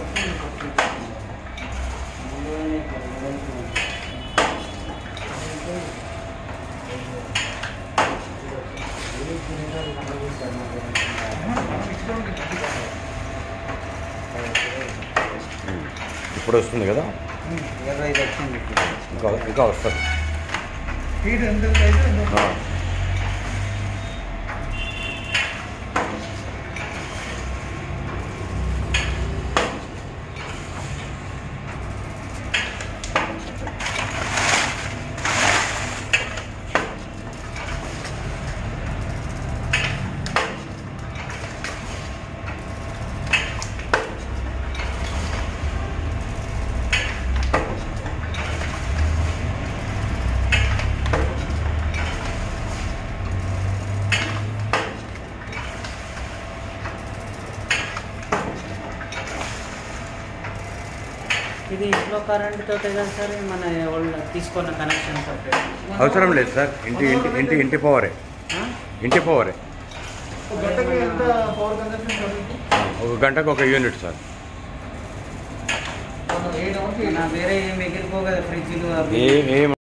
ఇప్పుడు వస్తుంది కదా ఇరవై ఐదు వచ్చింది ఇప్పుడు. ఇంకా ఇంకా వస్తుంది హీట్ ఎంత అయితే అంత ఆ. ఇది ఇంట్లో కరెంట్ తోటే కదా సార్ మన వాళ్ళు తీసుకున్న కనెక్షన్ తోటే అవసరం లేదు సార్ ఇంటి ఇంటి ఇంటి ఇంటి పవరే ఆ? ఇంటి పవరే ఒక గంటకి ఎంత పవర్ కన్సంప్షన్ పడుతుంది ఒక గంటకు ఒక యూనిట్ సార్ మనం ఎయిట్ అవర్స్ మన వేరే మిగిలిపో కదా ఫ్రిడ్జ్లు అవి ఏ ఏం